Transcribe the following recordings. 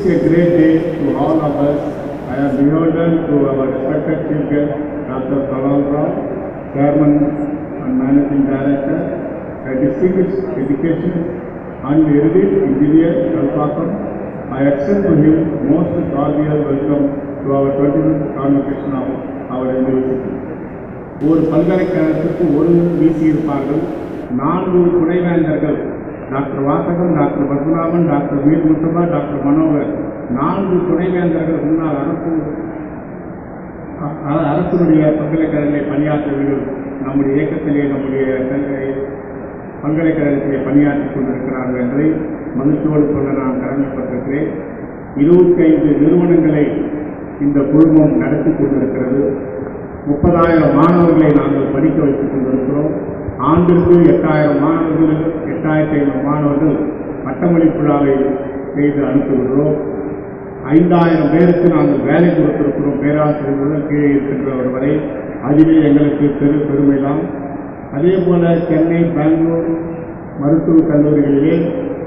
a great day to all of us. I am beholden to our respected chief guest, Dr. Talal Rao, Chairman and Managing Director, a distinguished education and erudite engineer, Kalpakam. I extend to him most cordial welcome to our 25th convocation of our university. ஒரு பல்கலைக்கழகத்துக்கு ஒரு வீசி இருப்பார்கள் நான்கு துணைவேந்தர்கள் doctor Vasagan doctor Padmanabhan doctor மீர் முத்துமா doctor Manohar நான்கு துணைவேந்தர்கள் முன்னாள் அரசு அ- அ- அரசுடைய பல்கலைக்கழகங்களை பணியாற்றியவர்கள் நம்முடைய இயக்கத்திலே நம்முடைய கல்வி- பல்கலைக்கழகத்திலே பணியாற்றிக் கொண்டிருக்கிறார்கள் என்பதை மகிழ்ச்சியோடு சொல்ல நான் கடமைப்பட்டிருக்கிறேன் இருபத்தி ஐந்து நிறுவனங்களை இந்த குழுமம் நடத்தி கொண்டிருக்கிறது முப்பதாயிரம் மாணவர்களை நாங்கள் படிக்க வைத்துக் கொண்டிருக்கிறோம் ஆண்டிற்கு எட்டாயிரம் மாணவர்கள் எட்டாயிரத்தி ஐநூறு மாணவர்கள் பட்டமளிப்பு விழாவை செய்து அனுப்புகிறோம் ஐந்தாயிரம் பேருக்கு நாங்கள் வேலை கொடுத்திருக்கிறோம் பேராசிரியர் முதல் கீழே இருக்கின்றவர் வரை அதுவே எங்களுக்கு பெரு பெருமைதான் அதே போல சென்னை பெங்களூர் மருத்துவக் கல்லூரிகளிலே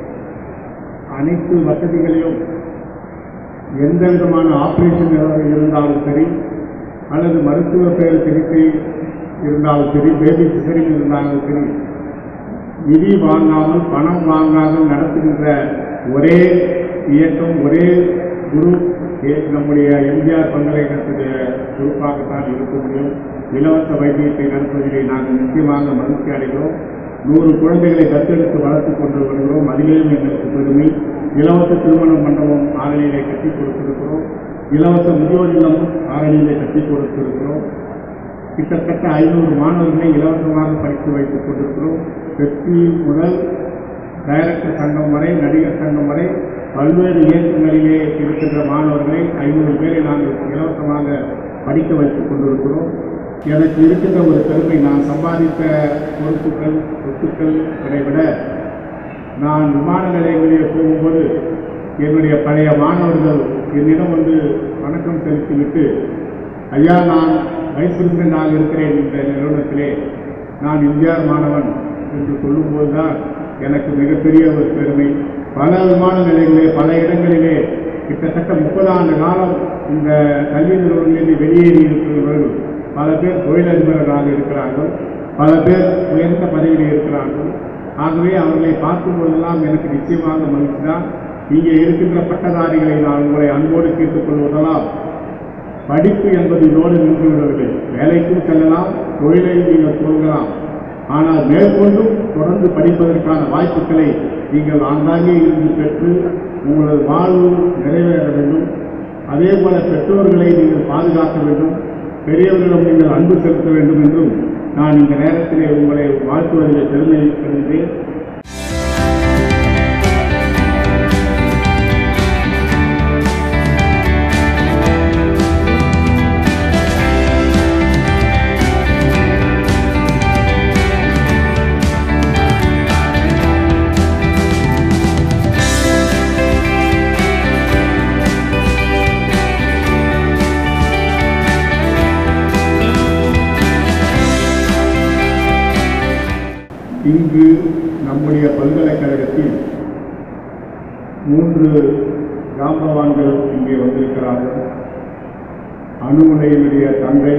அனைத்து வசதிகளையும் எந்த விதமான ஆபரேஷன் இருந்தாலும் சரி அல்லது மருத்துவ பேர் சிகிச்சை இருந்தாலும் சரி பேபி சிசரிங் இருந்தாலும் சரி நிதி வாங்காமல் பணம் வாங்காமல் நடத்துகின்ற ஒரே இயக்கம் ஒரே குரு ஏ- நம்முடைய எம்ஜிஆர் பல்கலைக்கழகத்துடைய குரூப்பாகத்தான் இருக்க முடியும் இலவச வைத்தியத்தை நடத்துவதிலே நாங்கள் நிச்சயமாக மகிழ்ச்சி அடைகிறோம் நூறு குழந்தைகளை தத்தெடுத்து வளர்த்துக் கொண்டு வருகிறோம் அதிலேயும் எங்களுக்கு பெருமை இலவச திருமண மண்டபம் ஆரணியிலே கட்டி கொடுத்திருக்கிறோம் இலவச முதியோர் இல்லம் ஆரணியிலே கட்டி கொடுத்திருக்கிறோம் கிட்டத்தட்ட ஐநூறு மாணவர்களை இலவசமாக படித்து வைத்துக் கொண்டிருக்கிறோம் பெப்சி முதல் டைரக்டர் சங்கம் வரை நடிகர் சங்கம் வரை பல்வேறு இயக்கங்களிலே இருக்கின்ற மாணவர்களை ஐநூறு பேரை நாங்கள் இலவசமாக படிக்க வைத்துக் கொண்டிருக்கிறோம் எனக்கு இருக்கின்ற ஒரு பெருமை நான் சம்பாதித்த பொறுப்புகள் சொத்துக்கள் விட நான் விமான நிலையங்களிலே போகும்போது என்னுடைய பழைய மாணவர்கள் என்னிடம் வந்து வணக்கம் செலுத்திவிட்டு ஐயா நான் வைஸ் பிரசிடென்டாக இருக்கிறேன் இந்த நிறுவனத்திலே நான் எம்ஜிஆர் மாணவன் என்று சொல்லும்போது தான் எனக்கு மிகப்பெரிய ஒரு பெருமை பல விமான நிலையங்களிலே பல இடங்களிலே கிட்டத்தட்ட முப்பது ஆண்டு காலம் இந்த கல்வி நிறுவனங்களில் வெளியேறி இருக்கிறவர்கள் பல பேர் தொழிலதிபர்களாக இருக்கிறார்கள் பல பேர் உயர்ந்த பதவியில் இருக்கிறார்கள் ஆகவே அவர்களை பார்க்கும் போதெல்லாம் எனக்கு நிச்சயமாக மகிழ்ச்சி தான் இங்கே இருக்கின்ற பட்டதாரிகளை நான் உங்களை அன்போடு கேட்டுக்கொள்வதெல்லாம் படிப்பு என்பது இதோடு நின்று விடவில்லை வேலைக்கும் செல்லலாம் தொழிலை நீங்கள் துவங்கலாம் ஆனால் மேற்கொண்டும் தொடர்ந்து படிப்பதற்கான வாய்ப்புகளை நீங்கள் ஆங்காங்கே இருந்து பெற்று உங்களது வாழ்வு நிறைவேற வேண்டும் அதே போல பெற்றோர்களை நீங்கள் பாதுகாக்க வேண்டும் பெரியவர்களிடம் நீங்கள் அன்பு செலுத்த வேண்டும் என்றும் நான் இந்த நேரத்திலே உங்களை வாழ்த்துவதில் பெருமை அடைந்தேன் இங்கு நம்முடைய பல்கலைக்கழகத்தில் மூன்று ஜாம்பவான்கள் இங்கே வந்திருக்கிறார்கள் அணுகுலையினுடைய தந்தை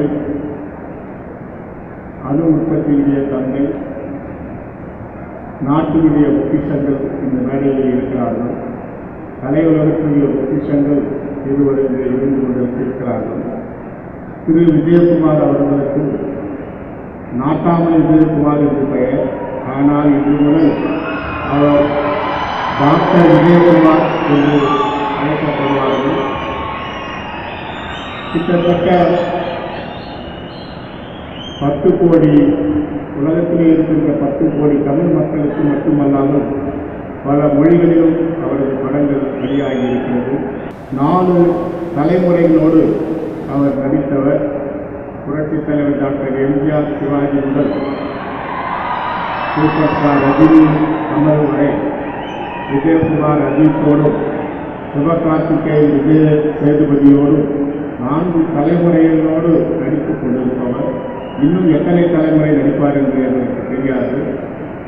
அணு உற்பத்தியினுடைய தந்தை நாட்டினுடைய பொக்கிஷங்கள் இந்த மேடையில் இருக்கிறார்கள் தலைவர்களுக்குரிய பொக்கிஷங்கள் இருவர் இங்கே இருந்து கொண்டிருக்கிறார்கள் திரு விஜயகுமார் அவர்களுக்கு நாட்டாமல் விஜயகுமார் என்று பெயர் ஆனால் இன்று முதல் அவர் டாக்டர் விஜயகுமார் என்று அழைக்கப்படுவார்கள் கிட்டத்தட்ட பத்து கோடி உலகத்திலே இருக்கின்ற பத்து கோடி தமிழ் மக்களுக்கு மட்டுமல்லாமல் பல மொழிகளிலும் அவரது படங்கள் வெளியாகி இருக்கிறது நாலு தலைமுறைகளோடு அவர் நடித்தவர் புரட்சித் தலைவர் டாக்டர் எம்ஜிஆர் சிவாஜி முதல் சூப்பர் ஸ்டார் ரஜினி கமல் வரை விஜயகுமார் அஜித்தோடும் சிவகார்த்திகேயன் விஜய சேதுபதியோடும் நான்கு தலைமுறைகளோடு நடித்துக் கொண்டிருப்பவர் இன்னும் எத்தனை தலைமுறை நடிப்பார் என்று எனக்கு தெரியாது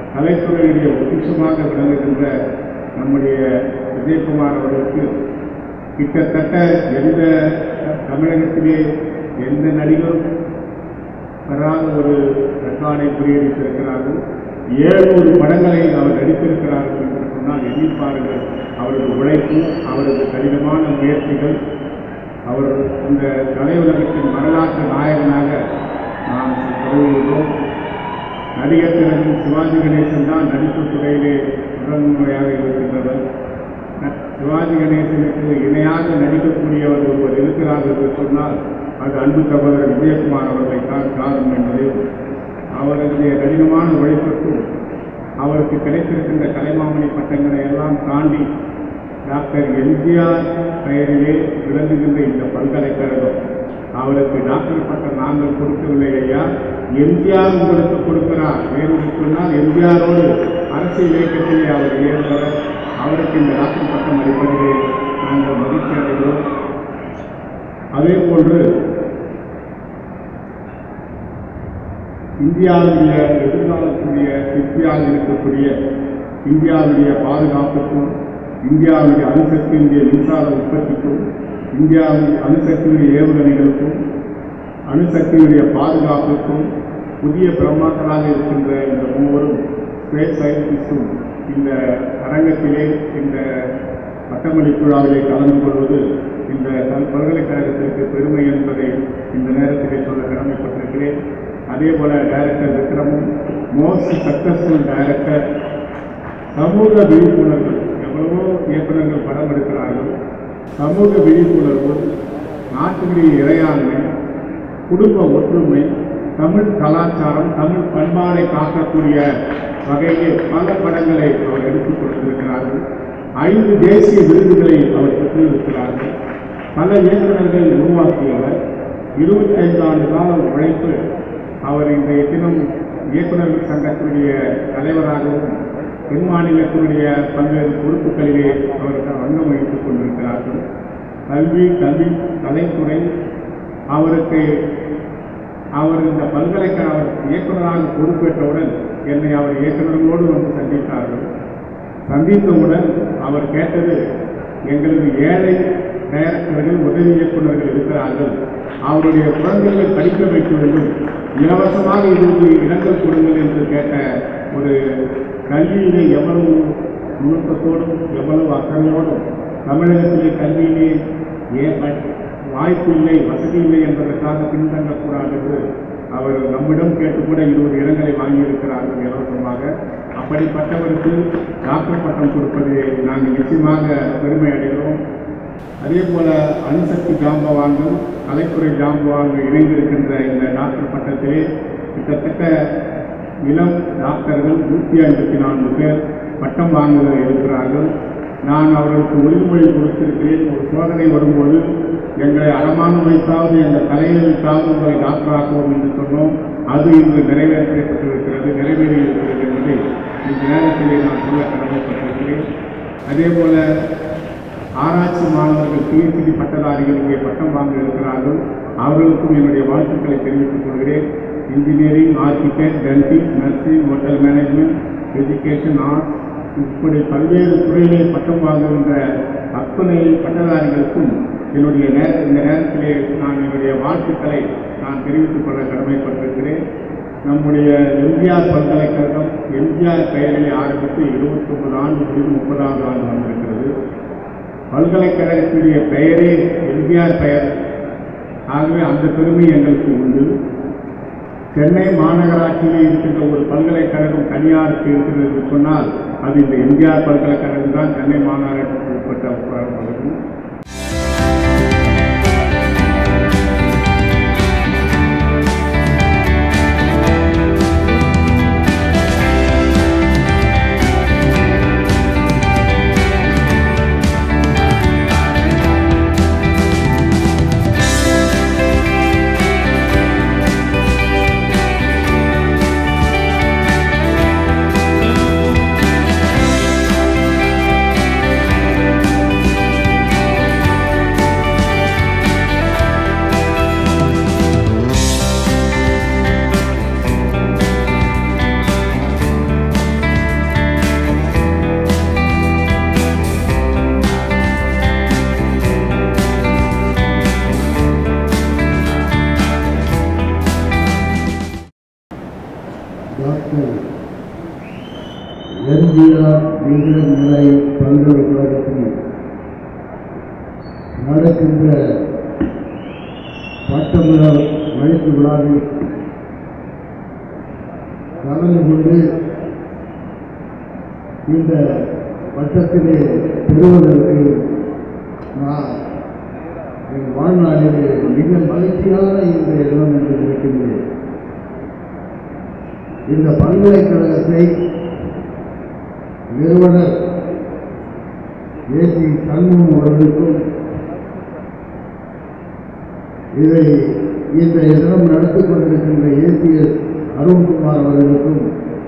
கலைத்துறையுடைய பொக்கிஷமாக விளங்குகின்ற நம்முடைய விஜயகுமார் அவர்களுக்கு கிட்டத்தட்ட எந்த தமிழகத்திலே எந்த நடிகரும் பெறாத ஒரு ரெக்கார்டை முறியடித்திருக்கிறார்கள் ஏழூறு படங்களை அவர் நடித்திருக்கிறார்கள் என்று சொன்னால் எண்ணிப்பார்கள் அவரது உழைப்பு அவரது கடினமான முயற்சிகள் அவர் இந்த கலையுலகத்தின் வரலாற்று நாயகனாக நாம் கருதுகிறோம் நடிகர் திலகம் சிவாஜி கணேசன் தான் நடிப்பு துறையிலே முதன்முறையாக இருக்கின்றவர் ந- சிவாஜி கணேசனுக்கு இணையாக நடிக்கக்கூடியவர் ஒருவர் இருக்கிறார் என்று சொன்னால் அது அன்பு சகோதரர் விஜயகுமார் அவர்களை தான் காரணம் என்பதையும் அவருடைய கடினமான உழைப்புக்கும் அவருக்கு கிடைத்திருக்கின்ற கலைமாமணி பட்டங்களை எல்லாம் தாண்டி டாக்டர் எம்ஜிஆர் பெயரிலே விளங்குகின்ற இந்த பல்கலைக்கழகம் அவருக்கு டாக்டர் பட்டம் நாங்கள் கொடுக்கவில்லை ஐயா எம்ஜிஆர் உங்களுக்கு கொடுக்கிறார் வேறு சொன்னால் எம்ஜிஆரோடு அரசியல் இயக்கத்திலே அவர் ஏற்பவர் அவருக்கு இந்த டாக்டர் பட்டம் அளிப்பதிலே நாங்கள் மகிழ்ச்சி அடைகிறோம் அதே போன்று இந்தியாவுடைய எதிர்காலத்துடைய சிற்பியாக இருக்கக்கூடிய இந்தியாவுடைய பாதுகாப்புக்கும் இந்தியாவுடைய அணுசக்தியுடைய மின்சார உற்பத்திக்கும் இந்தியாவின் அணுசக்தியுடைய ஏவுகணைகளுக்கும் அணுசக்தியுடைய பாதுகாப்புக்கும் புதிய பிரம்மாக்களாக இருக்கின்ற இந்த மூவரும் ஸ்பேஸ் சயின்டிஸ்டும் இந்த அரங்கத்திலே இந்த பட்டமளிப்பு விழாவிலே கலந்து கொள்வது இந்த பல்- பல்கலைக்கழகத்திற்கு பெருமை என்பதை இந்த நேரத்திலே சொல்ல கடமைப்பட்டிருக்கிறேன் அதே போல டைரக்டர் விக்ரமும் மோஸ்ட் சக்சஸ்ஃபுல் டைரக்டர் சமூக விழிப்புணர்வு எவ்வளவோ இயக்குநர்கள் படம் எடுக்கிறார்கள் சமூக விழிப்புணர்வு நாட்டினுடைய இறையாண்மை குடும்ப ஒற்றுமை தமிழ் கலாச்சாரம் தமிழ் பண்பாடை காக்கக்கூடிய வகையில் பல படங்களை அவர் எடுத்துக் கொடுத்திருக்கிறார்கள் ஐந்து தேசிய விருதுகளை அவர் பெற்றிருக்கிறார்கள் பல இயக்குநர்கள் உருவாக்கியவர் இருபத்தைந்து ஆண்டு கால உழைப்பு அவர் இன்றைய தினம் இயக்குநர்கள் சங்கத்தினுடைய தலைவராகவும் தென் மாநிலத்தினுடைய பல்வேறு பொறுப்புகளிலே அவர் அங்கம் வகித்துக் கொண்டிருக்கிறார்கள் கல்வி கல்வி கலைத்துறை அவருக்கு அவர் இந்த பல்கலைக்கழக அவர் இயக்குநராக பொறுப்பேற்றவுடன் என்னை அவர் இயக்குநர்களோடு வந்து சந்தித்தார்கள் சந்தித்தவுடன் அவர் கேட்டது எங்களது ஏழை டைரக்டர்கள் உதவி இயக்குநர்கள் இருக்கிறார்கள் அவருடைய குழந்தைகளை படிக்க வைக்க வேண்டும் இலவசமாக இதுக்கு இடங்கள் கொடுங்கள் என்று கேட்ட ஒரு கல்வியிலே எவ்வளவு நுணுக்கத்தோடும் எவ்வளவு அக்கறையோடும் தமிழகத்திலே கல்வியிலே ஏன் ப- வாய்ப்பு இல்லை வசதி இல்லை என்பதற்காக பின்தங்கக்கூடாது என்று அவர் நம்மிடம் கேட்டு கூட இருபது இடங்களை வாங்கியிருக்கிறார்கள் இலவசமாக அப்படிப்பட்டவருக்கு டாக்டர் பட்டம் கொடுப்பது நாங்கள் நிச்சயமாக பெருமை அடைகிறோம் அதே போல அணுசக்தி ஜாம்பவான்கள் கலைத்துறை ஜாம்பவான்கள் இணைந்திருக்கின்ற இந்த டாக்டர் பட்டத்திலே கிட்டத்தட்ட இளம் டாக்டர்கள் நூற்றி ஐம்பத்தி நான்கு பேர் பட்டம் வாங்குகிற இருக்கிறார்கள் நான் அவர்களுக்கு உறுதிமொழி கொடுத்திருக்கிறேன் ஒரு சோதனை வரும்போது எங்களை அடமானம் வைத்தாவது எங்கள் தலையிலிருந்தாவது உங்களை டாக்டர் ஆக்குவோம் என்று சொன்னோம் அது இன்று நிறைவேற்றப்பட்டிருக்கிறது நிறைவேறி இருக்கிறது என்பதை இந்த நேரத்திலே நான் சொல்ல கடமைப்பட்டிருக்கிறேன் அதே போல ஆராய்ச்சி மாணவர்கள் பிஹெச்டி பட்டதாரிகள் இங்கே பட்டம் வாங்க இருக்கிறார்கள் அவர்களுக்கும் என்னுடைய வாழ்த்துக்களை தெரிவித்துக் கொள்கிறேன் engineering architect dentist nursing hotel management education arts இப்படி பல்வேறு துறையிலே பட்டம் வாங்குகின்ற அத்தனை பட்டதாரிகளுக்கும் என்னுடைய நேர இந்த நேரத்திலே நான் என்னுடைய வாழ்த்துக்களை நான் தெரிவித்துக் கொள்ள கடமைப்பட்டிருக்கிறேன் நம்முடைய எம்ஜிஆர் பல்கலைக்கழகம் எம்ஜிஆர் பெயரிலே ஆரம்பித்து இருபத்தி ஒன்பது ஆண்டு முடிவு முப்பதாவது ஆண்டு வந்திருக்கிறது பல்கலைக்கழகத்துடைய பெயரே எம்ஜிஆர் பெயர் ஆகவே அந்த பெருமை எங்களுக்கு உண்டு சென்னை மாநகராட்சியில் இருக்கின்ற ஒரு பல்கலைக்கழகம் தனியாருக்கு இருக்கிறது என்று சொன்னால் அது இந்த எம்ஜிஆர் பல்கலைக்கழகம் தான் சென்னை மாநகராட்சிக்கு உட்பட்ட பகுதி டாக்டர் எம்ஜிஆர் நிலை பல்கலைக்கழகத்தில் நடக்கின்ற பட்டமர மழைக்கு விழாவில் கலந்து கொண்டு இந்த பட்டத்திலே பெறுவதற்கு நான் என் வாழ்நாளிலே மிக மகிழ்ச்சியான இந்த இடம் என்று இருக்கின்றேன் இந்த பல்கலைக்கழகத்தை நிறுவனர் ஏசி சண்முகம் அவர்களுக்கும் இதை இந்த இடம் நடத்தி கொண்டிருக்கின்ற ஏசிஎஸ் அருண்குமார் அவர்களுக்கும்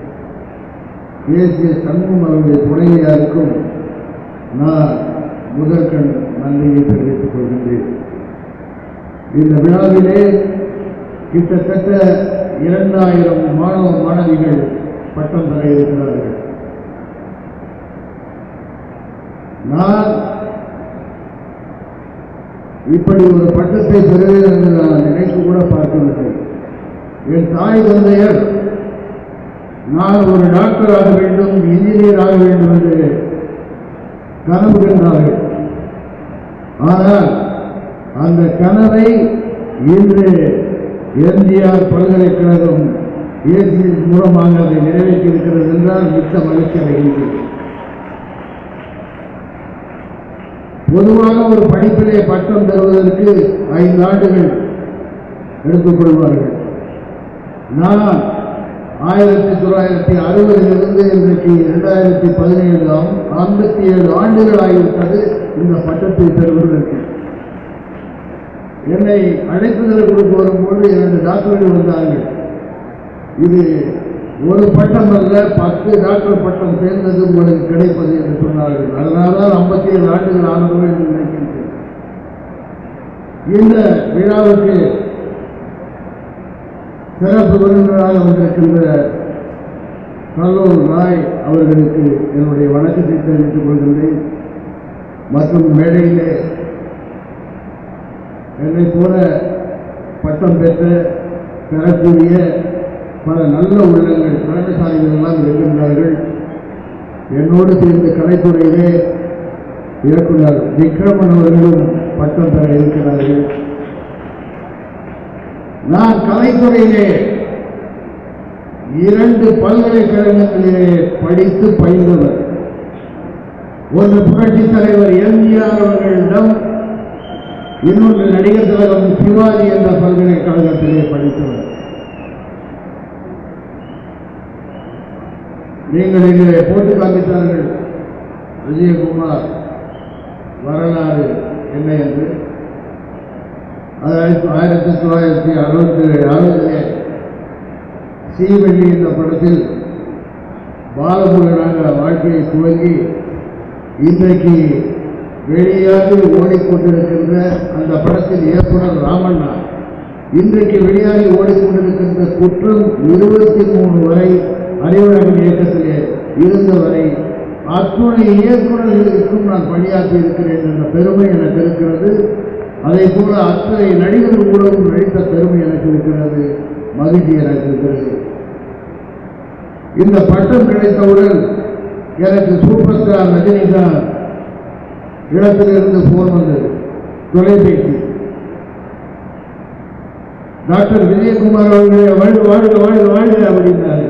ஏசிஎஸ் சண்முகம் அவருடைய துணைவியாருக்கும் நான் முதற்கண் நன்றியை தெரிவித்துக் கொள்கின்றேன் இந்த விழாவிலே கிட்டத்தட்ட இரண்டாயிரம் மாணவ மாணவிகள் பட்டம் பெற இருக்கிறார்கள் நான் இப்படி ஒரு பட்டத்தை பெறுவேன் என்று நான் நினைத்து கூட பார்க்கவில்லை என் தாய் தந்தையர் நான் ஒரு டாக்டர் ஆக வேண்டும் இன்ஜினியர் ஆக வேண்டும் என்று கனவு கண்டார்கள் ஆனால் அந்த கனவை இன்று எம்ஜிஆர் பல்கலைக்கழகம் ஏசியின் மூலமாக அதை நிறைவேற்றி இருக்கிறது என்றால் மிக்க மகிழ்ச்சி அடைகின்றேன் பொதுவாக ஒரு படிப்பிலே பட்டம் பெறுவதற்கு ஐந்து ஆண்டுகள் எடுத்துக்கொள்வார்கள் நான் ஆயிரத்தி தொள்ளாயிரத்தி அறுபதிலிருந்து இன்றைக்கு இரண்டாயிரத்தி பதினேழு ஐம்பத்தி ஏழு ஆண்டுகள் ஆகிவிட்டது இந்த பட்டத்தை பெறுவதற்கு என்னை அழைப்புதல் கொடுக்க வரும்போது இரண்டு டாக்டர்கள் வந்தார்கள் இது ஒரு பட்டம் அல்ல பத்து டாக்டர் பட்டம் சேர்ந்தது உங்களுக்கு கிடைப்பது என்று சொன்னார்கள் அதனால தான் ஐம்பத்தி ஏழு ஆண்டுகள் ஆனது என்று நினைக்கின்றேன் இந்த விழாவுக்கு சிறப்பு விருந்தினராக வந்திருக்கின்ற கல்லூர் ராய் அவர்களுக்கு என்னுடைய வணக்கத்தை தெரிவித்துக் கொள்கின்றேன் மற்றும் மேடையிலே என்னை போல பட்டம் பெற்ற பெறக்கூடிய பல நல்ல உள்ளங்கள் திறமைசாலிகள் எல்லாம் இருக்கின்றார்கள் என்னோடு சேர்ந்து கலைத்துறையிலே இயக்குனர் விக்ரமன் அவர்களும் பட்டம் பெற இருக்கிறார்கள் நான் கலைத்துறையிலே இரண்டு பல்கலைக்கழகங்களிலே படித்து பயின்றவர் ஒன்று புரட்சித் தலைவர் எம்ஜிஆர் அவர்களிடம் இன்னொன்று நடிகர் திலகம் சிவாஜி என்ற பல்கலைக்கழகத்திலே படித்தவர் நீங்கள் இங்கே போட்டு காண்பித்தார்கள் விஜயகுமார் வரலாறு என்ன என்று அதாவது ஆயிரத்தி தொள்ளாயிரத்தி அறுபத்தி அறுபதிலே சீவெள்ளி என்ற படத்தில் பாலமுருகனாக வாழ்க்கையை துவங்கி இன்றைக்கு வெளியாகி ஓடிக்கொண்டிருக்கின்ற அந்த படத்தில் இயக்குனர் ராமண்ணா இன்றைக்கு வெளியாகி ஓடிக்கொண்டிருக்கின்ற குற்றம் இருபத்தி மூணு வரை அறிவுலகம் இயக்கத்திலே இருந்தவரை அத்துணை இயக்குநர்களுக்கும் நான் பணியாற்றி இருக்கிறேன் என்ற பெருமை எனக்கு இருக்கிறது அதே போல அத்தனை நடிகர்கள் மூலமும் நடித்த பெருமை எனக்கு இருக்கிறது மகிழ்ச்சி எனக்கு இருக்கிறது இந்த பட்டம் கிடைத்தவுடன் எனக்கு சூப்பர் ஸ்டார் ரஜினிகாந்த் இடத்திலிருந்து போன் வந்தது தொலைபேசி டாக்டர் விஜயகுமார் அவர்களே வாழ்க வாழ்க வாழ்க வாழ்க அப்படின்னாரு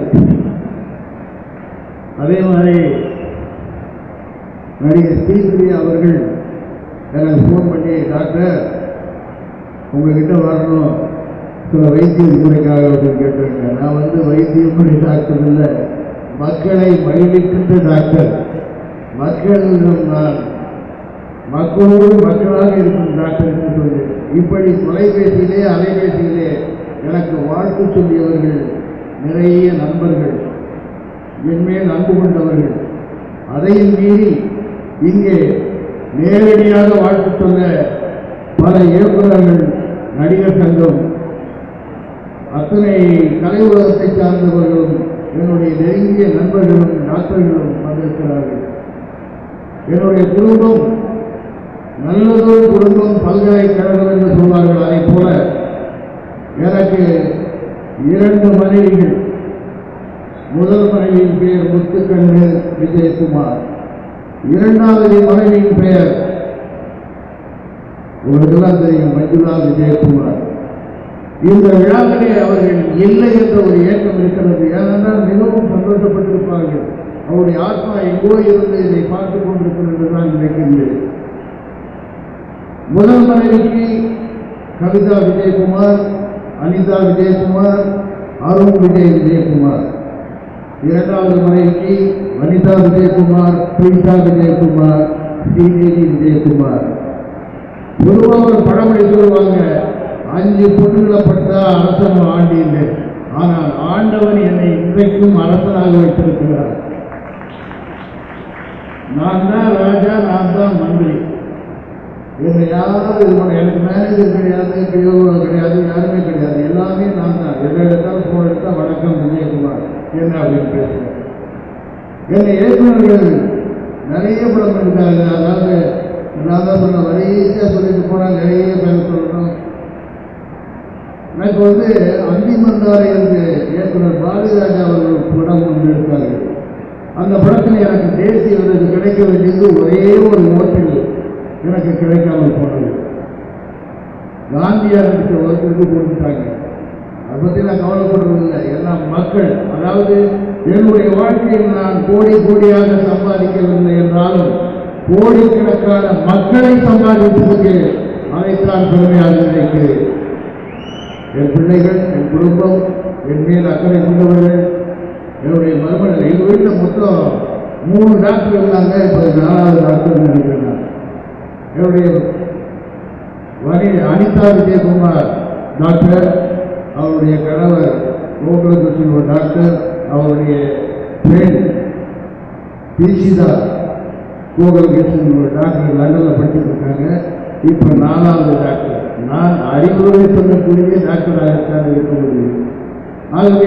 அதே மாதிரி நடிகர் ஸ்ரீபிரியா அவர்கள் எனக்கு ஃபோன் பண்ணி டாக்டர் உங்ககிட்ட வரணும் சில வைத்திய முறைக்காக அப்படின்னு கேட்டாங்க நான் வந்து வைத்திய முறை டாக்டர் இல்லை மக்களை மகிழ்விக்கின்ற டாக்டர் மக்களிடம் நான் மக்களோடு மக்களாக இருக்கும் டாக்டர் என்று சொல்லி இப்படி தொலைபேசியிலே அலைபேசியிலே எனக்கு வாழ்த்து சொல்லியவர்கள் நிறைய நண்பர்கள் என்மேல் அன்பு கொண்டவர்கள் அதையும் மீறி இங்கே நேரடியாக வாழ்த்து சொல்ல பல இயக்குநர்கள் நடிகர் சங்கம் அத்தனை கலை உலகத்தை சார்ந்தவர்களும் என்னுடைய நெருங்கிய நண்பர்களும் டாக்டர்களும் வந்திருக்கிறார்கள் என்னுடைய குடும்பம் நல்லதொரு குடும்பம் பல்கலைக்கழகம் என்று சொல்வார்கள் அதைப் போல எனக்கு இரண்டு மனைவிகள் விஜயகுமார் இரண்டாவது மனைவியின் பெயர் உங்களுக்கெல்லாம் தெரியும் மஞ்சுளா விஜயகுமார் இந்த விழாவிலே அவர்கள் இல்லை என்ற ஒரு ஏக்கம் இருக்கிறது ஏனென்றால் மிகவும் சந்தோஷப்பட்டிருப்பார்கள் அவருடைய ஆத்மா எங்கோ இருந்து இதை பார்த்துக் கொண்டிருக்கிறது தான் நினைக்கின்றேன் முதல் மனைவிக்கு கவிதா விஜயகுமார் அனிதா விஜயகுமார் அருண் விஜய் விஜயகுமார் இரண்டாவது மனைவிக்கு வனிதா விஜயகுமார் பிரீதா விஜயகுமார் ஸ்ரீதேவி விஜயகுமார் பொதுவாக ஒரு பழமொழி சொல்லுவாங்க அஞ்சு பொண்ணுகளை பட்டா அரசன் ஆண்டின்னு ஆனால் ஆண்டவன் என்னை இன்றைக்கும் அரசனாக வைத்திருக்கிறார் நான் தான் ராஜா நான் தான் மந்திரி என்னை யாரும் இது பண்ண எனக்கு மேனேஜர் கிடையாது பிஓ கிடையாது யாருமே கிடையாது எல்லாமே நான் தான் எதை எடுத்தாலும் போன் எடுத்தா வணக்கம் விஜயகுமார் என்ன அப்படின்னு பேசுகிறேன் என்னை இயக்குநர்கள் நிறைய படம் பண்ணிட்டாங்க அதாவது நான் தான் சொன்ன வரிசையாக சொல்லிட்டு போனால் நிறைய பேர் சொல்லணும் எனக்கு வந்து அந்திமந்தாரை என்று இயக்குனர் பாரதிராஜா அவர்கள் படம் ஒன்று எடுத்தார்கள் அந்த படத்தில் எனக்கு தேசிய விருது கிடைக்க வேண்டியது ஒரே ஒரு ஓட்டில் எனக்கு கிடைக்காமல் போனது காந்தியார் எடுத்த ஒருத்தருக்கு கொடுத்துட்டாங்க அதை பற்றி நான் கவலைப்படுறதில்லை எல்லாம் மக்கள் அதாவது என்னுடைய வாழ்க்கையில் நான் கோடி கோடியாக சம்பாதிக்கவில்லை என்றாலும் கோடிக்கணக்கான மக்களை சம்பாதித்திருக்கிறேன் அதைத்தான் பெருமையாக நினைக்கிறேன் என் பிள்ளைகள் என் குடும்பம் என் மேல் அக்கறை கொண்டவர்கள் என்னுடைய மருமகள் எங்கள் வீட்டில் மொத்தம் மூணு டாக்டர் இருந்தாங்க இப்போ நாலாவது டாக்டர் நினைக்கிறேன் நான். என்னுடைய வனி அனிதா விஜயகுமார் டாக்டர் அவருடைய கணவர் கோகுலகிருஷ்ணன் ஒரு டாக்டர் அவருடைய பெண் தீட்சிதா கோகுலகிருஷ்ணன் ஒரு டாக்டர் லண்டனில் படிச்சுட்டு இருக்காங்க இப்போ நாலாவது டாக்டர் நான் அறிவுரை சொல்லக்கூடிய டாக்டராகத்தான் இருக்க முடியும் ஆகவே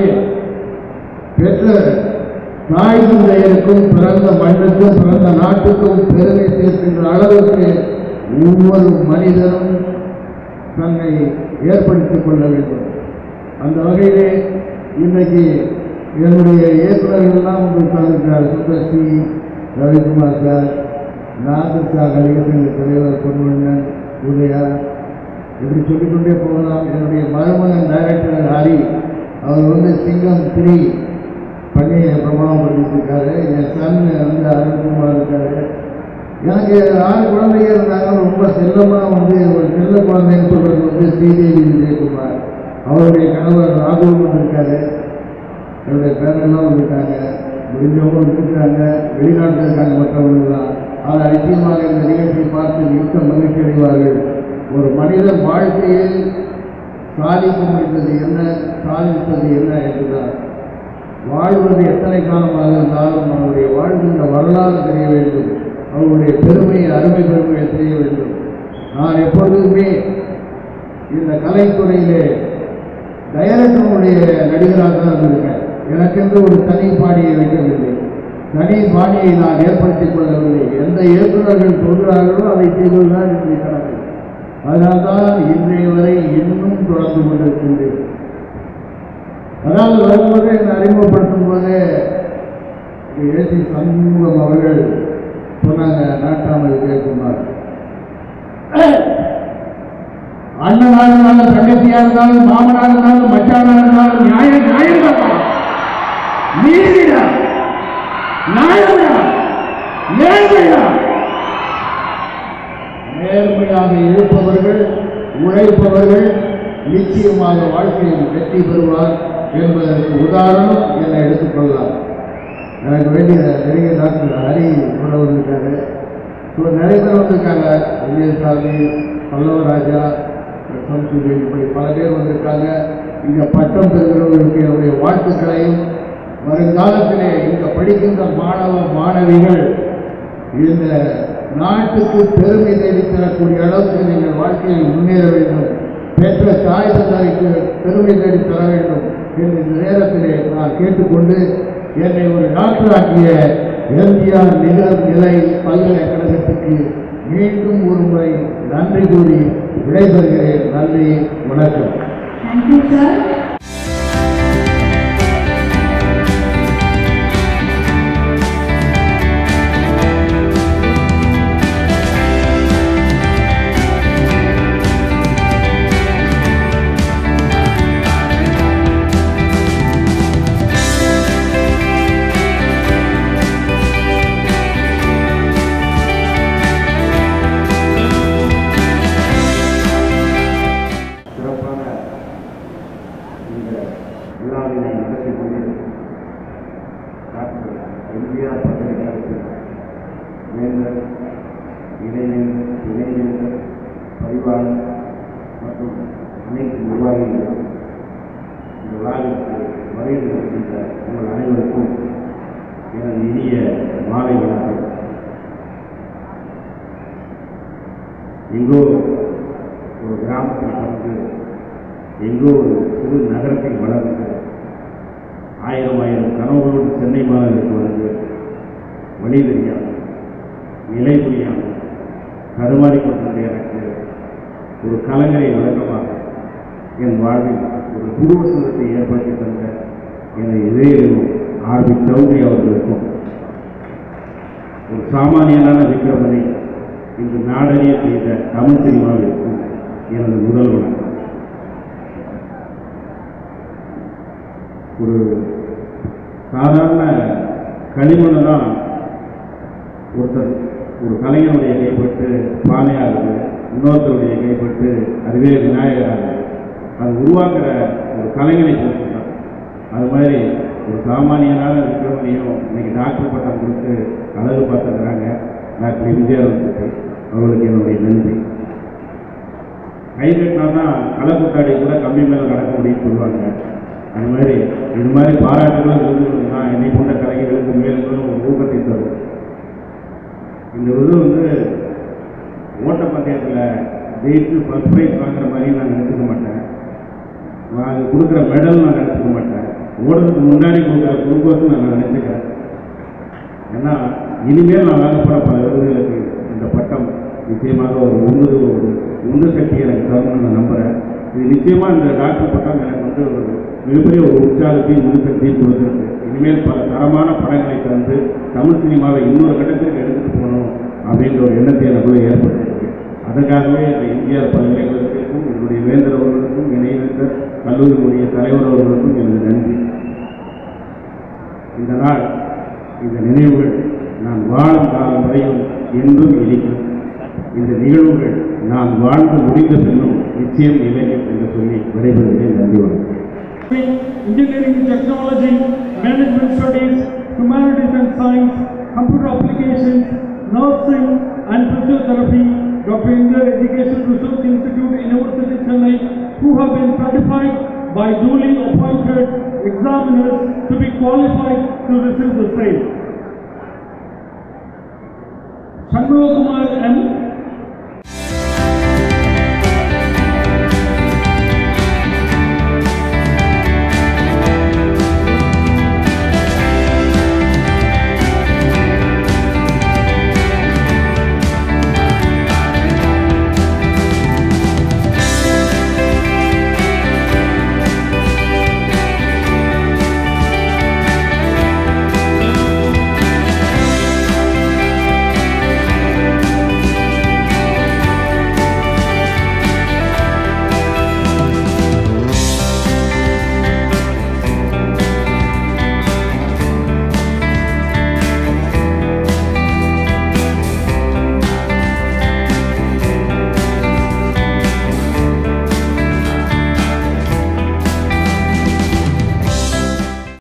பெற்ற தாய் தந்தையருக்கும் பிறந்த மண்ணுக்கும் பிறந்த நாட்டுக்கும் பெருமை சேர்க்கின்ற அளவுக்கு ஒவ்வொரு மனிதனும் தன்னை ஏற்படுத்திக் கொள்ள வேண்டும் அந்த வகையிலே இன்றைக்கு என்னுடைய இயக்குநர்கள்லாம் வந்து உட்கார்ந்துருக்கிறார் சுந்தர்சி ரவிக்குமார் சார் நாசர் சார் நடிகர் சங்க தலைவர் பொன்வண்ணன் உதயா இப்படி சொல்லிக்கொண்டே போகலாம் என்னுடைய மருமகன் டைரக்டர் ஹரி அவர் வந்து சிங்கம் த்ரீ பண்ணி பிரமாணம் பண்ணியிருக்காரு என் சன் வந்து அருண்குமார் இருக்காரு எனக்கு ஆறு குழந்தைங்க இருந்தாங்க ரொம்ப செல்லமாக வந்து ஒரு செல்ல குழந்தைன்னு சொல்றது வந்து ஸ்ரீதேவி விஜயகுமார் அவருடைய கணவர் ராகுல் இருக்காரு என்னுடைய பேரெல்லாம் வந்துட்டாங்க முடிஞ்சவங்க வந்துருக்காங்க வெளிநாட்டில் இருக்காங்க மற்றவர்கள்லாம் ஆனால் நிச்சயமாக இந்த நிகழ்ச்சியை பார்த்து மிக்க மகிழ்ச்சி அடைவார்கள் ஒரு மனிதன் வாழ்க்கையில் சாதிக்க முடிந்தது என்ன சாதித்தது என்ன என்றுதான் வாழ்வது எத்தனை காலமாக இருந்தாலும் அவருடைய வாழ்கின்ற வரலாறு தெரிய வேண்டும் அவருடைய பெருமையை அருமை பெருமையை தெரிய வேண்டும் நான் எப்பொழுதுமே இந்த கலைத்துறையிலே டைரக்டருடைய நடிகராக தான் இருந்திருக்கேன் எனக்கென்று ஒரு தனி பாணியை வைக்கவில்லை தனி பாணியை நான் ஏற்படுத்திக் கொள்ளவில்லை எந்த இயக்குநர்கள் சொல்கிறார்களோ அதை செய்வதுதான் என்னுடைய கடமை அதனால்தான் இன்றைய வரை இன்னும் தொடர்ந்து கொண்டிருக்கின்றேன் அதாவது வரும்போது என்னை அறிமுகப்படுத்தும் போது ஏசி சண்முகம் அவர்கள் சொன்னாங்க நாட்டாமல் விஜயகுமார் அண்ணனா இருந்தாலும் தங்கச்சியா இருந்தாலும் மாமனா இருந்தாலும் மச்சானா இருந்தாலும் நியாயம் நியாயம் நீதிடா நியாயம்டா நேர்மையா நேர்மையாக இருப்பவர்கள் உழைப்பவர்கள் நிச்சயமாக வாழ்க்கையில் வெற்றி பெறுவார் என்பதற்கு உதாரணம் என்னை எடுத்துக்கொள்ளலாம் எனக்கு வேண்டிய நெருங்கிய டாக்டர் ஹரி கூட வந்திருக்காரு ஸோ நிறைய பேர் வந்திருக்காங்க விஜயசாமி பல்லவராஜா சம்சுதீன் இப்படி பல பேர் வந்திருக்காங்க இங்கே பட்டம் பெறுகிறவர்களுக்கு என்னுடைய வாழ்த்துக்களையும் வருங்காலத்திலே இங்கே படிக்கின்ற மாணவ மாணவிகள் இந்த நாட்டுக்கு பெருமை தேடித் தரக்கூடிய அளவுக்கு நீங்கள் வாழ்க்கையில் முன்னேற வேண்டும் பெற்ற தாய் தந்தைக்கு பெருமை தேடி தர வேண்டும் என்று இந்த நேரத்திலே நான் கேட்டுக்கொண்டு என்னை ஒரு டாக்டராக்கிய எம்ஜிஆர் நிகர் நிலை பல்கலைக்கழகத்துக்கு மீண்டும் ஒரு முறை நன்றி கூறி விடைபெறுகிறேன் நன்றி வணக்கம் Thank you, sir. நடத்தி கொண்டு டாக்டர் எம்ஜிஆர் பல்கலைக்கழகத்தில் வேந்தர் இணைவேந்தர் துணைவேந்தர் பதிவாளர் மற்றும் அனைத்து நிர்வாகிகளும் இந்த விழாவிற்கு வருகை இருக்கின்ற உங்கள் அனைவருக்கும் எனது இனிய மாலை வணக்கம் எங்கோ ஒரு கிராமத்தில் பிறந்து எங்கோ ஒரு சிறு நகரத்தில் வளர்ந்து ஆயிரம் ஆயிரம் கனவுகளோடு சென்னை மாநகருக்கு வந்து வழி தெரியாமல் நிலை புரியாமல் தடுமாறி கொண்டிருந்த எனக்கு ஒரு கலைஞரை வழக்கமாக என் வாழ்வில் ஒரு குருவசனத்தை ஏற்படுத்தி தந்த எனது இதயம் ஆர்பி சௌத்ரி அவர்களுக்கும் ஒரு சாமானியனான விக்ரமனை இன்று நாடறிய செய்த தமிழ் சினிமாவிற்கும் எனது முதல் வணக்கம் ஒரு சாதாரண களிமண்ணை தான் ஒருத்தர் ஒரு கலைஞனுடைய கைப்பட்டு பானையாகுது இன்னொருத்தருடைய கைப்பட்டு அதுவே விநாயகராகுது அது உருவாக்குற ஒரு கலைஞனை பொறுத்து தான் அது மாதிரி ஒரு சாமானியனான விக்ரமனையும் இன்னைக்கு டாக்டர் பட்டம் கொடுத்து அழகு பார்த்துக்கிறாங்க டாக்டர் எம்ஜிஆர் வந்துட்டு அவர்களுக்கு என்னுடைய நன்றி கை கட்டினா தான் களக்கூட்டாடி கூட கம்மி மேலே நடக்க முடியும்னு சொல்லுவாங்க அது மாதிரி இது மாதிரி பாராட்டுகளும் விருதுகள்னா என்னை போன்ற கலைஞர்களுக்கு மேலும் மேலும் ஒரு ஊக்கத்தை தரும் இந்த விருது வந்து ஓட்டப்பந்தயத்தில் ஜெயிச்சு ஃபர்ஸ்ட் ப்ரைஸ் வாங்குற மாதிரி நான் நினச்சிக்க மாட்டேன் நான் அது கொடுக்குற மெடல் நான் நினச்சிக்க மாட்டேன் ஓடுறதுக்கு முன்னாடி கொடுக்குற குளுக்கோஸ் நான் நினச்சிக்கிறேன் ஏன்னா இனிமேல் நான் வாங்க போகிற பல விருதுகளுக்கு இந்த பட்டம் நிச்சயமாக ஒரு உந்து ஒரு உந்து சக்தி எனக்கு தரணும்னு நான் நம்புகிறேன் இது நிச்சயமாக இந்த டாக்டர் பட்டம் எனக்கு வந்து ஒரு மிகப்பெரிய ஒரு உற்சாகத்தையும் உந்து சக்தியும் கொடுத்துருக்கு இனிமேல் பல தரமான படங்களை தந்து தமிழ் சினிமாவை இன்னொரு கட்டத்திற்கு எடுத்துகிட்டு போகணும் அப்படின்ற ஒரு எண்ணத்தை எனக்குள்ள ஏற்படுத்தியிருக்கு அதற்காகவே இந்த இந்தியார் பல்கலைக்கழகத்திற்கும் என்னுடைய வேந்தர் அவர்களுக்கும் இணைவேந்தர் கல்லூரியினுடைய தலைவர் அவர்களுக்கும் எனது நன்றி இந்த நாள் இந்த நினைவுகள் நான் வாழும் காலம் வரையும் என்றும் இனிக்கும் இந்த நிகழ்வுகள் நான் வாழ்ந்து முடிந்த பின்னும் நிச்சயம் இணைக்கும் என்று சொல்லி விடைபெறுகிறேன் நன்றி வணக்கம் engineering and technology, management studies, humanities and science, computer applications, nursing and physiotherapy, Dr. Indra Education Research Institute, University Chennai, who have been certified by duly appointed examiners to be qualified to receive the same. Chandra Kumar M.